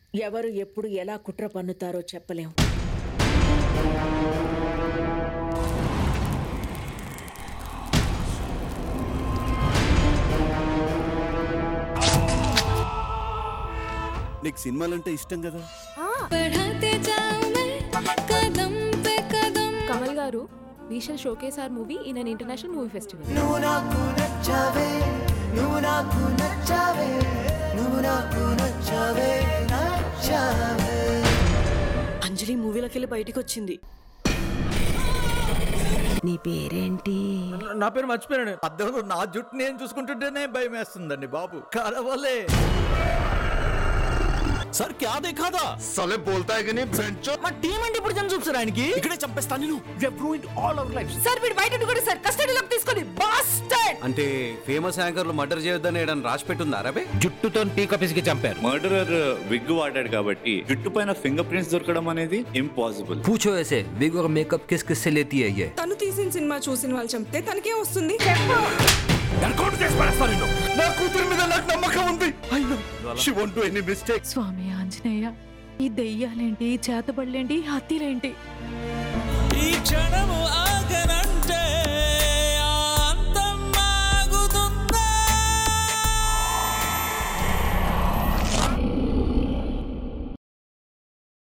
ఎవరు ఎప్పుడు ఎలా కుట్ర పన్నుతారో చెప్పలేం నీకు సినిమాలంటే ఇష్టం కదా बढ़ाते जाऊं मैं कदम पे कदम కమల్ గారు we shall showcase our movie in an international movie festival నువ్వు నాకు నచ్చావే నువ్వు నాకు నచ్చావే నువ్వు నాకు నచ్చావే నచ్చావే అంజలి మూవీలోకి వెళ్ళి బయటికి వచ్చింది నీ పేరేంటి నా పేరు మర్చిపోయాను అద్దెంలో నా జుట్టు నేను చూసుకుంటుంటేనే భయం వేస్తుందండి బాబు కలవలే సార్ క్యా దేఖాదా साले बोलता है कि नहीं बेंचो మా టీం అంటే ఇప్పుడు జనం చూస్తారు ఆయనకి ఇక్కడే చంపేస్తాను నేను ఆల్ అవర్ లైఫ్ సార్ వీడు బయట కూడా సార్ కస్టడీలోకి తీసుకొని బాస్టర్డ్ అంటే ఫేమస్ యాంకర్లు మర్డర్ చేయొద్దని ఏడని రాసి పెట్టుందా అరబే జుట్టుతో పీక పిసికి చంపారు మర్డరర్ విగ్ వాడాడు కాబట్టి జుట్టు పైన ఫింగర్ ప్రింట్స్ దొరకడం అనేది ఇంపాసిబుల్ పూछो ऐसे विग और मेकअप किस किस से लेती है ये తను తీసిన సినిమా చూసిన వాళ్ళు చంపితే తనకే వస్తుంది నా కూతురు మీద నాకు నమ్మకం ఉంది అయినా she won't do any mistake Swami Anjaneya ఈ దెయ్యాలేంటి చేతబడులేంటి హత్యలేంటి ఈ క్షణము